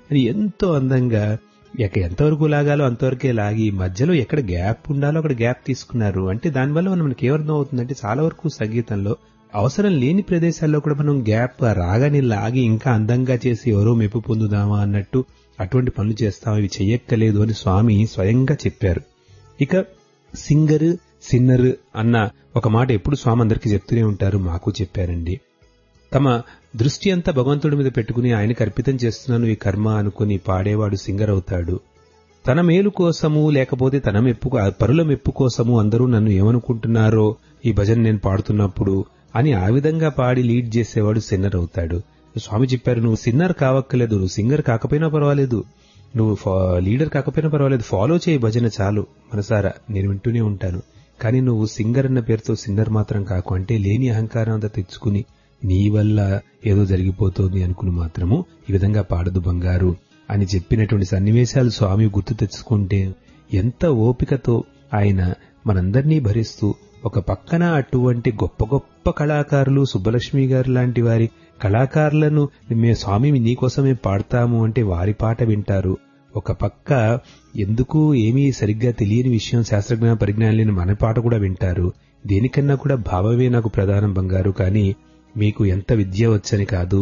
అని ఎంతో అందంగా ఎక్క ఎంతవరకు లాగాలో అంతవరకే లాగి మధ్యలో ఎక్కడ గ్యాప్ ఉండాలో అక్కడ గ్యాప్ తీసుకున్నారు అంటే దానివల్ల మనం మనకి ఏమర్థం అవుతుందంటే చాలా వరకు సంగీతంలో అవసరం లేని ప్రదేశాల్లో కూడా మనం గ్యాప్ రాగానే లాగి ఇంకా అందంగా చేసి ఎవరో మెప్పు పొందుదామా అన్నట్టు అటువంటి పనులు చేస్తాం ఇవి చెయ్యక్కలేదు అని స్వామి స్వయంగా చెప్పారు ఇక సింగర్ సిన్నర్ అన్న ఒక మాట ఎప్పుడు స్వామి అందరికీ చెప్తూనే ఉంటారు మాకు చెప్పారండి తమ దృష్టి అంతా భగవంతుడి మీద పెట్టుకుని ఆయనకు అర్పితం చేస్తున్నాను ఈ కర్మ అనుకుని పాడేవాడు సింగర్ అవుతాడు తన మేలు కోసము లేకపోతే తన మెప్పు పరుల మెప్పు కోసము అందరూ నన్ను ఏమనుకుంటున్నారో ఈ భజన నేను పాడుతున్నప్పుడు అని ఆ విధంగా పాడి లీడ్ చేసేవాడు సిన్నర్ అవుతాడు స్వామి చెప్పారు నువ్వు సిన్నర్ కావక్కలేదు నువ్వు సింగర్ కాకపోయినా పర్వాలేదు నువ్వు లీడర్ కాకపోయినా పర్వాలేదు ఫాలో చేయి భజన చాలు మనసారా నేను వింటూనే ఉంటాను కానీ నువ్వు సింగర్ అన్న పేరుతో సిన్నర్ మాత్రం కాకు అంటే లేని అహంకారం అంతా తెచ్చుకుని నీ వల్ల ఏదో జరిగిపోతోంది అనుకుని మాత్రము ఈ విధంగా పాడదు బంగారు అని చెప్పినటువంటి సన్నివేశాలు స్వామి గుర్తు తెచ్చుకుంటే ఎంత ఓపికతో ఆయన మనందరినీ భరిస్తూ ఒక పక్కన అటువంటి గొప్ప గొప్ప కళాకారులు సుబ్బలక్ష్మి గారు లాంటి వారి కళాకారులను మే స్వామి నీకోసమే పాడతాము అంటే వారి పాట వింటారు ఒక పక్క ఎందుకు ఏమీ సరిగ్గా తెలియని విషయం శాస్త్రజ్ఞాన పరిజ్ఞానం లేని మన పాట కూడా వింటారు దేనికన్నా కూడా భావమే నాకు ప్రధానం బంగారు కానీ మీకు ఎంత విద్య వచ్చని కాదు